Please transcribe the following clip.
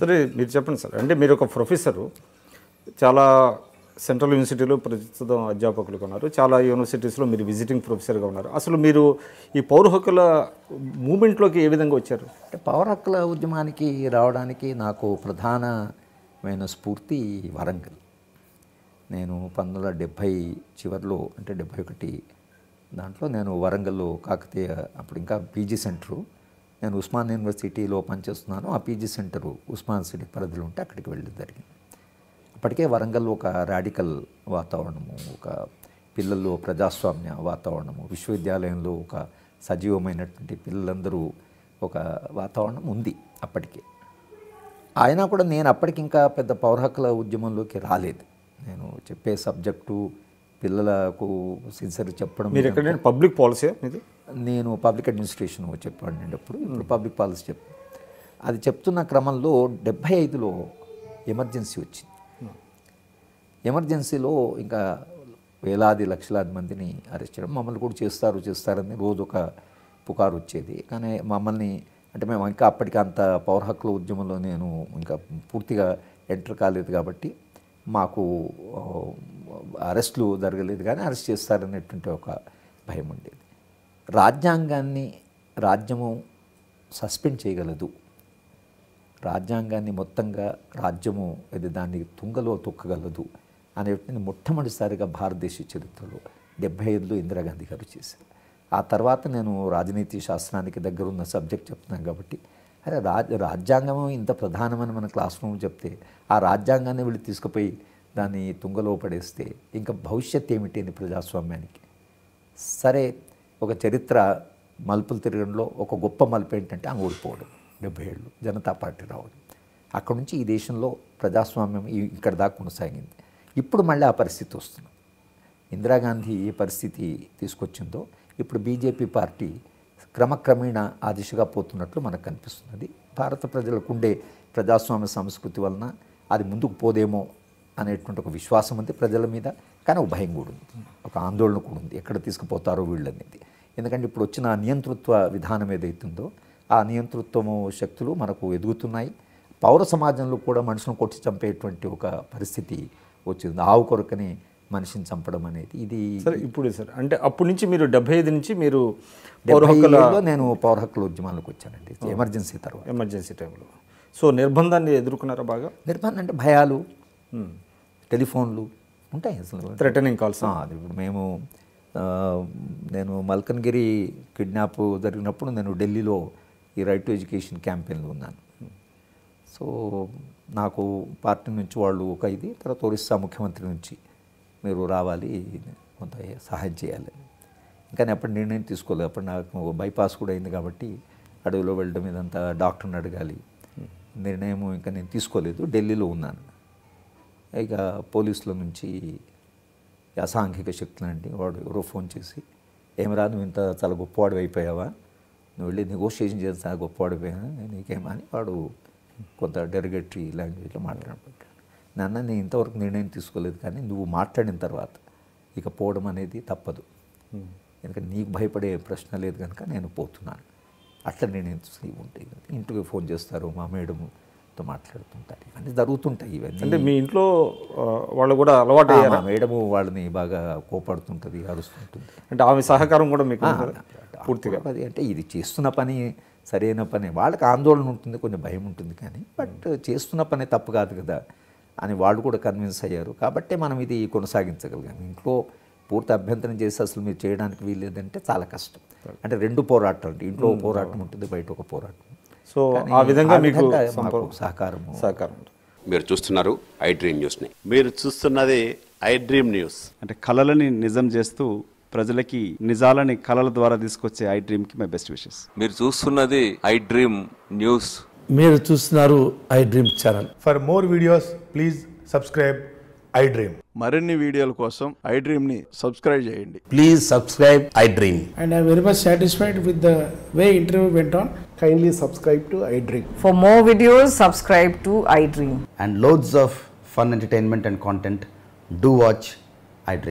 సరే మీరు చెప్పండి సార్ అంటే మీరు ఒక ప్రొఫెసరు చాలా సెంట్రల్ యూనివర్సిటీలో ప్రస్తుతం అధ్యాపకులుగా ఉన్నారు చాలా యూనివర్సిటీస్లో మీరు విజిటింగ్ ప్రొఫెసర్గా ఉన్నారు అసలు మీరు ఈ పౌర హక్కుల మూమెంట్లోకి ఏ విధంగా వచ్చారు అంటే పౌర హక్కుల ఉద్యమానికి రావడానికి నాకు ప్రధానమైన స్ఫూర్తి వరంగల్ నేను పంతొమ్మిది వందల డెబ్భై చివరిలో అంటే డెబ్భై ఒకటి దాంట్లో నేను వరంగల్లో కాకతీయ అప్పుడు ఇంకా పీజీ సెంటరు నేను ఉస్మాన్ యూనివర్సిటీలో పనిచేస్తున్నాను ఆ పీజీ సెంటరు ఉస్మాన్ సిటీ పరిధిలో ఉంటే అక్కడికి వెళ్ళడం జరిగింది అప్పటికే వరంగల్ ఒక రాడికల్ వాతావరణము ఒక పిల్లల్లో ప్రజాస్వామ్య వాతావరణము విశ్వవిద్యాలయంలో ఒక సజీవమైనటువంటి పిల్లలందరూ ఒక వాతావరణం ఉంది అప్పటికే అయినా కూడా నేను అప్పటికి ఇంకా పెద్ద పౌర హక్కుల ఉద్యమంలోకి రాలేదు నేను చెప్పే సబ్జెక్టు పిల్లలకు సిన్సియర్ చెప్పడం మీరు ఎక్కడైనా పబ్లిక్ పాలసీ ఇది నేను పబ్లిక్ అడ్మినిస్ట్రేషన్ చెప్పాను అప్పుడు ఇప్పుడు పబ్లిక్ పాలసీ చెప్ అది చెప్తున్న క్రమంలో డెబ్భై ఐదులో ఎమర్జెన్సీ వచ్చింది ఎమర్జెన్సీలో ఇంకా వేలాది లక్షలాది మందిని అరెస్ట్ చేయడం మమ్మల్ని కూడా చేస్తారు చేస్తారని రోజు ఒక పుకారు వచ్చేది కానీ మమ్మల్ని అంటే మేము ఇంకా అప్పటికి అంత పౌర హక్కుల ఉద్యమంలో నేను ఇంకా పూర్తిగా ఎంటర్ కాలేదు కాబట్టి మాకు ఆ, అరెస్టులు జరగలేదు కానీ అరెస్ట్ చేస్తారనేటువంటి ఒక భయం ఉండేది రాజ్యాంగాన్ని రాజ్యము సస్పెండ్ చేయగలదు రాజ్యాంగాన్ని మొత్తంగా రాజ్యము ఇది దాన్ని తుంగలో తొక్కగలదు అనేటువంటి మొట్టమొదటిసారిగా భారతదేశ చరిత్రలో డెబ్బై ఐదులో ఇందిరాగాంధీ గారు చేశారు ఆ తర్వాత నేను రాజనీతి శాస్త్రానికి దగ్గర ఉన్న సబ్జెక్ట్ చెప్తున్నాను కాబట్టి అరే రాజ్ రాజ్యాంగం ఇంత ప్రధానమని మన క్లాస్ రూమ్ చెప్తే ఆ రాజ్యాంగాన్ని వీళ్ళు తీసుకుపోయి దాన్ని తుంగలో పడేస్తే ఇంకా భవిష్యత్ ఏమిటి అని ప్రజాస్వామ్యానికి సరే ఒక చరిత్ర మలుపులు తిరగడంలో ఒక గొప్ప మలుపు ఏంటంటే ఆమె ఓడిపోవడం డెబ్బై ఏళ్ళు జనతా పార్టీ రావడం అక్కడ నుంచి ఈ దేశంలో ప్రజాస్వామ్యం ఈ- ఇక్కడ దాకా కొనసాగింది ఇప్పుడు మళ్ళీ ఆ పరిస్థితి వస్తుంది ఇందిరాగాంధీ ఏ పరిస్థితి తీసుకొచ్చిందో ఇప్పుడు బీజేపీ పార్టీ క్రమక్రమేణా ఆ దిశగా పోతున్నట్లు మనకు కనిపిస్తున్నది భారత ప్రజలకు ఉండే ప్రజాస్వామ్య సంస్కృతి వలన అది ముందుకు పోదేమో అనేటువంటి ఒక విశ్వాసం ఉంది ప్రజల మీద కానీ ఒక భయం కూడా ఉంది ఒక ఆందోళన కూడా ఉంది ఎక్కడ తీసుకుపోతారో వీళ్ళనేది ఎందుకంటే ఇప్పుడు వచ్చిన ఆ నియంతృత్వ విధానం ఏదైతుందో ఆ నియంతృత్వము శక్తులు మనకు ఎదుగుతున్నాయి పౌర సమాజంలో కూడా మనుషులను కొట్టి చంపేటువంటి ఒక పరిస్థితి వచ్చింది ఆవు కొరకని మనిషిని చంపడం అనేది ఇది సరే ఇప్పుడు సార్ అంటే అప్పటి నుంచి మీరు డెబ్బై ఐదు నుంచి మీరు పౌర డెబ్బై హక్కుల ఏళ్ళలో నేను పౌర హక్కుల ఉద్యమాలకు వచ్చానండి ఎమర్జెన్సీ తర్వాత ఎమర్జెన్సీ టైంలో సో నిర్బంధాన్ని ఎదుర్కొన్నారా బాగా నిర్మాణం అంటే భయాలు టెలిఫోన్లు ఉంటాయి అసలు థ్రెటనింగ్ కాల్స్ ఆ, అది ఇప్పుడు మేము ఆ, నేను మల్కన్గిరి కిడ్నాప్ జరిగినప్పుడు నేను ఢిల్లీలో ఈ రైట్ టు ఎడ్యుకేషన్ క్యాంపెయిన్లో ఉన్నాను సో నాకు పార్టీ నుంచి వాళ్ళు ఒక ఇది తర్వాత ఒరిస్సా ముఖ్యమంత్రి నుంచి మీరు రావాలి కొంత సహాయం చేయాలి ఇంకా నేను అప్పుడు నిర్ణయం తీసుకోలేదు అప్పుడు నాకు బైపాస్ కూడా అయింది కాబట్టి అడవిలో వెళ్ళడం ఇదంతా డాక్టర్ని అడగాలి నిర్ణయం ఇంకా నేను తీసుకోలేదు ఢిల్లీలో ఉన్నాను ఇక పోలీసుల నుంచి ఈ అసాంఘిక శక్తులు అండి వాడు ఎవరో ఫోన్ చేసి ఏమరా నువ్వు ఇంత చాలా గొప్పవాడు అయిపోయావా నువ్వు వెళ్ళి నెగోషియేషన్ చేస్తే చాలా గొప్పవాడు అయిపోయావా నీకేమని వాడు కొంత డెరిగేటరీ లాంగ్వేజ్లో మాట్లాడబడ్డాడు నాన్న నేను ఇంతవరకు నిర్ణయం తీసుకోలేదు కానీ నువ్వు మాట్లాడిన తర్వాత ఇక పోవడం అనేది తప్పదు ఎందుకంటే నీకు భయపడే ప్రశ్న లేదు కనుక నేను పోతున్నాను అట్లా నిర్ణయం తీసుకుని ఉంటాయి ఇంటికి ఫోన్ చేస్తారు మా మేడముతో మాట్లాడుతుంటారు ఇవన్నీ జరుగుతుంటాయి ఇవన్నీ అంటే మీ ఇంట్లో ఆ, వాళ్ళు కూడా అలవాటు అయ్యారా మా మేడము వాళ్ళని బాగా కోపడుతుంటుంది అరుస్తుంటుంది అంటే ఆమె సహకారం కూడా మీకు ఉంది కదా? పూర్తిగా అది అంటే ఇది చేస్తున్న పని సరైన పని వాళ్ళకి ఆందోళన ఉంటుంది కొంచెం భయం ఉంటుంది కానీ బట్ చేస్తున్న పని తప్పు కాదు కదా అని వాళ్ళు కూడా కన్విన్స్ అయ్యారు కాబట్టే మనం ఇది కొనసాగించగలిగాం ఇంట్లో పూర్తి అభ్యంతరం చేసి అసలు మీరు చేయడానికి వీల్లేదంటే చాలా కష్టం అంటే రెండు పోరాటాలు అంటే ఇంట్లో ఒక పోరాటం ఉంటుంది బయట ఒక పోరాటం సో కానీ ఆ విధంగా మీకు విధంగా సంప- మాకు సహకారము సహకారం ఉంటుంది. మీరు చూస్తున్నారు ఐ డ్రీమ్ న్యూస్ని మీరు చూస్తున్నది ఐ డ్రీమ్ న్యూస్ అంటే కళలని నిజం చేస్తూ ప్రజలకి నిజాలని కళల ద్వారా తీసుకొచ్చే ఐ డ్రీమ్కి మై బెస్ట్ విషెస్ మీరు చూస్తున్నది ఐ డ్రీమ్ న్యూస్ మీరు చూస్తున్నారు iDream channel For more videos, please subscribe iDream. మరిన్ని వీడియోల కోసం ఐ డ్రీమ్ని సబ్స్క్రైబ్ చేయండి please subscribe iDream and I'm very much satisfied with the way interview went on. Kindly subscribe to iDream. For more videos, subscribe to iDream. and loads of fun entertainment and content, do watch